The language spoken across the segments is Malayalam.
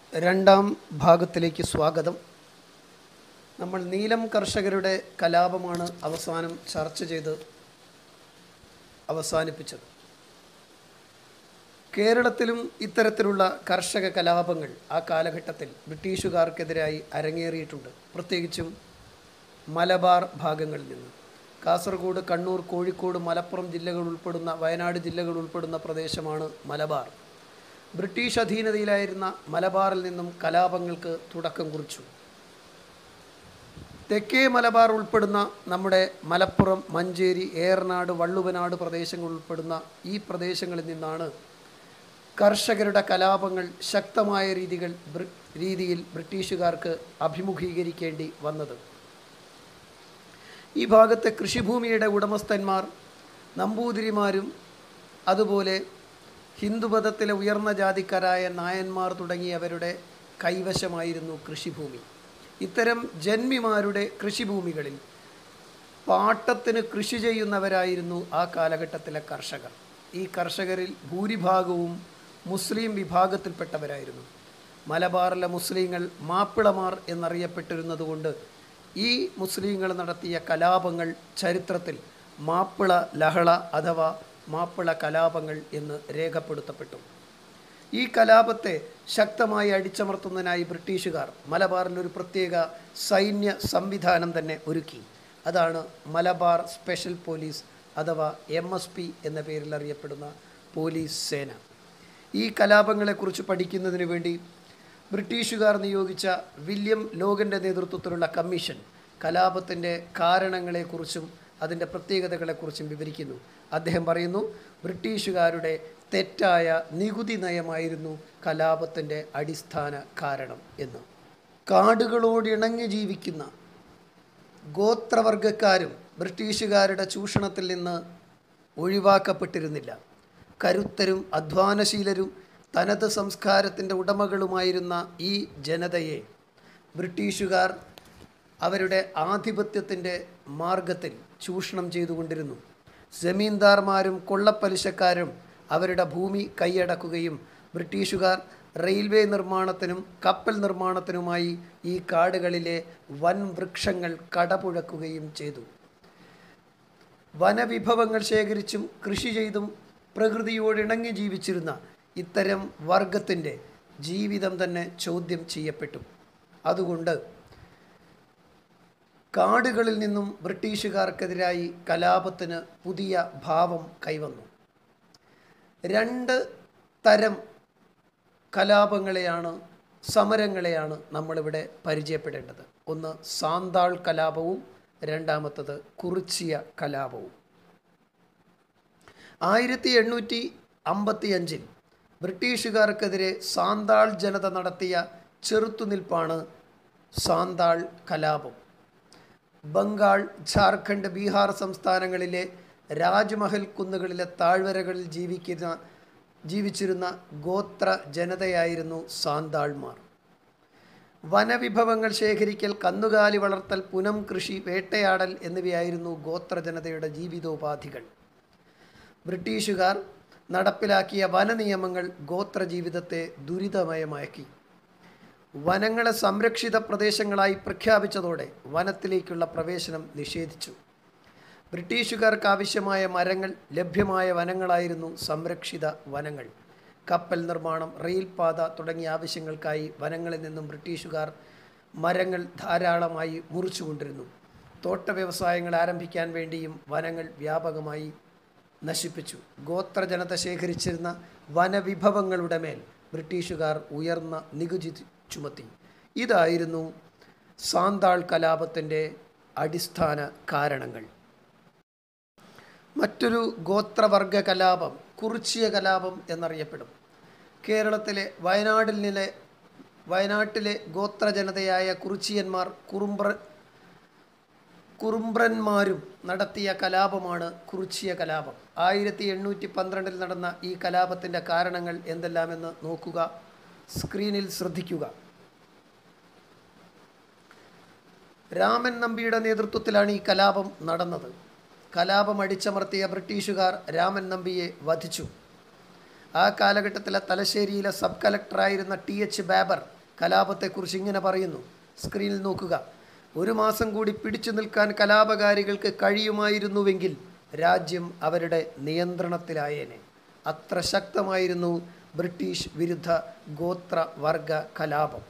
രണ്ടാം ഭാഗത്തിലേക്ക് സ്വാഗതം നമ്മൾ നീലം കർഷകരുടെ കലാപമാണ് അവസാനം ചർച്ച ചെയ്ത് അവസാനിപ്പിച്ചത് കേരളത്തിലും ഇത്തരത്തിലുള്ള കർഷക കലാപങ്ങൾ ആ കാലഘട്ടത്തിൽ ബ്രിട്ടീഷുകാർക്കെതിരായി അരങ്ങേറിയിട്ടുണ്ട് പ്രത്യേകിച്ചും മലബാർ ഭാഗങ്ങളിൽ നിന്ന് കാസർഗോഡ് കണ്ണൂർ കോഴിക്കോട് മലപ്പുറം ജില്ലകൾ ഉൾപ്പെടുന്ന വയനാട് ജില്ലകൾ ഉൾപ്പെടുന്ന പ്രദേശമാണ് മലബാർ ബ്രിട്ടീഷ് അധീനതയിലായിരുന്ന മലബാറിൽ നിന്നും കലാപങ്ങൾക്ക് തുടക്കം കുറിച്ചു തെക്കേ മലബാർ ഉൾപ്പെടുന്ന നമ്മുടെ മലപ്പുറം മഞ്ചേരി ഏറനാട് വള്ളുവനാട് പ്രദേശങ്ങൾ ഉൾപ്പെടുന്ന ഈ പ്രദേശങ്ങളിൽ നിന്നാണ് കർഷകരുടെ കലാപങ്ങൾ ശക്തമായ രീതികൾ ബ്രി- രീതിയിൽ ബ്രിട്ടീഷുകാർക്ക് അഭിമുഖീകരിക്കേണ്ടി വന്നത് ഈ ഭാഗത്തെ കൃഷിഭൂമിയുടെ ഉടമസ്ഥന്മാർ നമ്പൂതിരിമാരും അതുപോലെ ഹിന്ദുമതത്തിലെ ഉയർന്ന ജാതിക്കാരായ നായന്മാർ തുടങ്ങിയവരുടെ കൈവശമായിരുന്നു കൃഷിഭൂമി ഇത്തരം ജന്മിമാരുടെ കൃഷിഭൂമികളിൽ പാട്ടത്തിന് കൃഷി ചെയ്യുന്നവരായിരുന്നു ആ കാലഘട്ടത്തിലെ കർഷകർ ഈ കർഷകരിൽ ഭൂരിഭാഗവും മുസ്ലിം വിഭാഗത്തിൽപ്പെട്ടവരായിരുന്നു മലബാറിലെ മുസ്ലിങ്ങൾ മാപ്പിളമാർ എന്നറിയപ്പെട്ടിരുന്നതുകൊണ്ട് ഈ മുസ്ലിങ്ങൾ നടത്തിയ കലാപങ്ങൾ ചരിത്രത്തിൽ മാപ്പിള ലഹള അഥവാ മാപ്പിള കലാപങ്ങൾ എന്ന് രേഖപ്പെടുത്തപ്പെട്ടു ഈ കലാപത്തെ ശക്തമായി അടിച്ചമർത്തുന്നതിനായി ബ്രിട്ടീഷുകാർ മലബാറിൽ ഒരു പ്രത്യേക സൈന്യ സംവിധാനം തന്നെ ഒരുക്കി അതാണ് മലബാർ സ്പെഷ്യൽ പോലീസ് അഥവാ എം എസ് പി എന്ന പേരിൽ അറിയപ്പെടുന്ന പോലീസ് സേന ഈ കലാപങ്ങളെക്കുറിച്ച് പഠിക്കുന്നതിന് വേണ്ടി ബ്രിട്ടീഷുകാർ നിയോഗിച്ച വില്യം ലോഗൻ്റെ നേതൃത്വത്തിലുള്ള കമ്മീഷൻ കലാപത്തിൻ്റെ കാരണങ്ങളെക്കുറിച്ചും അതിൻ്റെ പ്രത്യേകതകളെക്കുറിച്ചും വിവരിക്കുന്നു അദ്ദേഹം പറയുന്നു ബ്രിട്ടീഷുകാരുടെ തെറ്റായ നികുതി നയമായിരുന്നു കലാപത്തിൻ്റെ അടിസ്ഥാന കാരണം എന്ന് കാടുകളോടിണങ്ങി ജീവിക്കുന്ന ഗോത്രവർഗക്കാരും ബ്രിട്ടീഷുകാരുടെ ചൂഷണത്തിൽ നിന്ന് ഒഴിവാക്കപ്പെട്ടിരുന്നില്ല കരുത്തരും അധ്വാനശീലരും തനത് സംസ്കാരത്തിൻ്റെ ഉടമകളുമായിരുന്ന ഈ ജനതയെ ബ്രിട്ടീഷുകാർ അവരുടെ ആധിപത്യത്തിൻ്റെ മാർഗത്തിൽ ചൂഷണം ചെയ്തുകൊണ്ടിരുന്നു ജമീന്ദാർമാരും കൊള്ളപ്പലിശക്കാരും അവരുടെ ഭൂമി കൈയടക്കുകയും ബ്രിട്ടീഷുകാർ റെയിൽവേ നിർമ്മാണത്തിനും കപ്പൽ നിർമ്മാണത്തിനുമായി ഈ കാടുകളിലെ വൻ വൃക്ഷങ്ങൾ കടപുഴക്കുകയും ചെയ്തു വനവിഭവങ്ങൾ ശേഖരിച്ചും കൃഷി ചെയ്തും പ്രകൃതിയോടിണങ്ങി ജീവിച്ചിരുന്ന ഇത്തരം വർഗത്തിൻ്റെ ജീവിതം തന്നെ ചോദ്യം ചെയ്യപ്പെട്ടു അതുകൊണ്ട് കാടുകളിൽ നിന്നും ബ്രിട്ടീഷുകാർക്കെതിരായി കലാപത്തിന് പുതിയ ഭാവം കൈവന്നു രണ്ട് തരം കലാപങ്ങളെയാണ് സമരങ്ങളെയാണ് നമ്മളിവിടെ പരിചയപ്പെടേണ്ടത് ഒന്ന് സാന്താൾ കലാപവും രണ്ടാമത്തത് കുറിച്ചിയ കലാപവും ആയിരത്തി എണ്ണൂറ്റി അമ്പത്തി അഞ്ചിൽ ബ്രിട്ടീഷുകാർക്കെതിരെ സാന്താൾ ജനത നടത്തിയ ചെറുത്തുനിൽപ്പാണ് സാന്താൾ കലാപം ബംഗാൾ ജാർഖണ്ഡ് ബീഹാർ സംസ്ഥാനങ്ങളിലെ രാജ്മഹൽ കുന്നുകളിലെ താഴ്വരകളിൽ ജീവിക്കുന്ന ജീവിച്ചിരുന്ന ഗോത്ര ജനതയായിരുന്നു സാന്താൾമാർ വനവിഭവങ്ങൾ ശേഖരിക്കൽ കന്നുകാലി വളർത്തൽ പുനം കൃഷി വേട്ടയാടൽ എന്നിവയായിരുന്നു ഗോത്ര ജനതയുടെ ജീവിതോപാധികൾ ബ്രിട്ടീഷുകാർ നടപ്പിലാക്കിയ വനനിയമങ്ങൾ ഗോത്ര ജീവിതത്തെ ദുരിതമയമാക്കി വനങ്ങളെ സംരക്ഷിത പ്രദേശങ്ങളായി പ്രഖ്യാപിച്ചതോടെ വനത്തിലേക്കുള്ള പ്രവേശനം നിഷേധിച്ചു ബ്രിട്ടീഷുകാർക്ക് ആവശ്യമായ മരങ്ങൾ ലഭ്യമായ വനങ്ങളായിരുന്നു സംരക്ഷിത വനങ്ങൾ കപ്പൽ നിർമ്മാണം റെയിൽപാത തുടങ്ങിയ ആവശ്യങ്ങൾക്കായി വനങ്ങളിൽ നിന്നും ബ്രിട്ടീഷുകാർ മരങ്ങൾ ധാരാളമായി മുറിച്ചുകൊണ്ടിരുന്നു തോട്ട വ്യവസായങ്ങൾ ആരംഭിക്കാൻ വേണ്ടിയും വനങ്ങൾ വ്യാപകമായി നശിപ്പിച്ചു ഗോത്ര ജനത ശേഖരിച്ചിരുന്ന വനവിഭവങ്ങളുടെ മേൽ ബ്രിട്ടീഷുകാർ ഉയർന്ന നികുതി ചുമത്തി ഇതായിരുന്നു സാന്താൾ കലാപത്തിൻ്റെ അടിസ്ഥാന കാരണങ്ങൾ മറ്റൊരു ഗോത്രവർഗ കലാപം കുറിച്ചിയ കലാപം എന്നറിയപ്പെടും കേരളത്തിലെ വയനാടിൽ നിലെ വയനാട്ടിലെ ഗോത്ര ജനതയായ കുറിച്ചിയന്മാർ കുറുമ്പ്ര കുറുമ്പ്രന്മാരും നടത്തിയ കലാപമാണ് കുറിച്ചിയ കലാപം ആയിരത്തി എണ്ണൂറ്റി പന്ത്രണ്ടിൽ നടന്ന ഈ കലാപത്തിൻ്റെ കാരണങ്ങൾ എന്തെല്ലാമെന്ന് നോക്കുക സ്ക്രീനിൽ ശ്രദ്ധിക്കുക രാമൻ നമ്പിയുടെ നേതൃത്വത്തിലാണ് ഈ കലാപം നടന്നത് കലാപം അടിച്ചമർത്തിയ ബ്രിട്ടീഷുകാർ രാമൻ നമ്പിയെ വധിച്ചു ആ കാലഘട്ടത്തിലെ തലശ്ശേരിയിലെ സബ് കളക്ടറായിരുന്ന ടി എച്ച് ബാബർ കലാപത്തെക്കുറിച്ച് ഇങ്ങനെ പറയുന്നു സ്ക്രീനിൽ നോക്കുക ഒരു മാസം കൂടി പിടിച്ചു നിൽക്കാൻ കലാപകാരികൾക്ക് കഴിയുമായിരുന്നുവെങ്കിൽ രാജ്യം അവരുടെ നിയന്ത്രണത്തിലായേനെ അത്ര ശക്തമായിരുന്നു ബ്രിട്ടീഷ് വിരുദ്ധ ഗോത്ര വർഗ കലാപം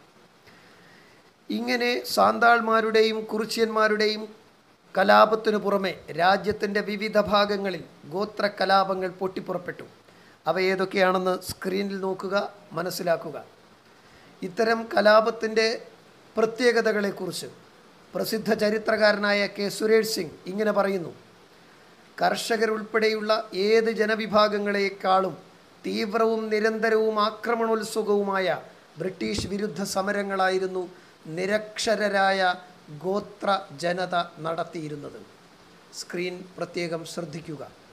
ഇങ്ങനെ സാന്താൾമാരുടെയും കുറിച്യന്മാരുടെയും കലാപത്തിനു പുറമെ രാജ്യത്തിൻ്റെ വിവിധ ഭാഗങ്ങളിൽ ഗോത്ര കലാപങ്ങൾ പൊട്ടിപ്പുറപ്പെട്ടു അവ ഏതൊക്കെയാണെന്ന് സ്ക്രീനിൽ നോക്കുക മനസ്സിലാക്കുക ഇത്തരം കലാപത്തിൻ്റെ പ്രത്യേകതകളെക്കുറിച്ച് പ്രസിദ്ധ ചരിത്രകാരനായ കെ സുരേഷ് സിംഗ് ഇങ്ങനെ പറയുന്നു കർഷകരുൾപ്പെടെയുള്ള ഏത് ജനവിഭാഗങ്ങളെക്കാളും തീവ്രവും നിരന്തരവും ആക്രമണോത്സുകവുമായ ബ്രിട്ടീഷ് വിരുദ്ധ സമരങ്ങളായിരുന്നു നിരക്ഷരരായ ഗോത്ര ജനത നടത്തിയിരുന്നത് സ്ക്രീൻ പ്രത്യേകം ശ്രദ്ധിക്കുക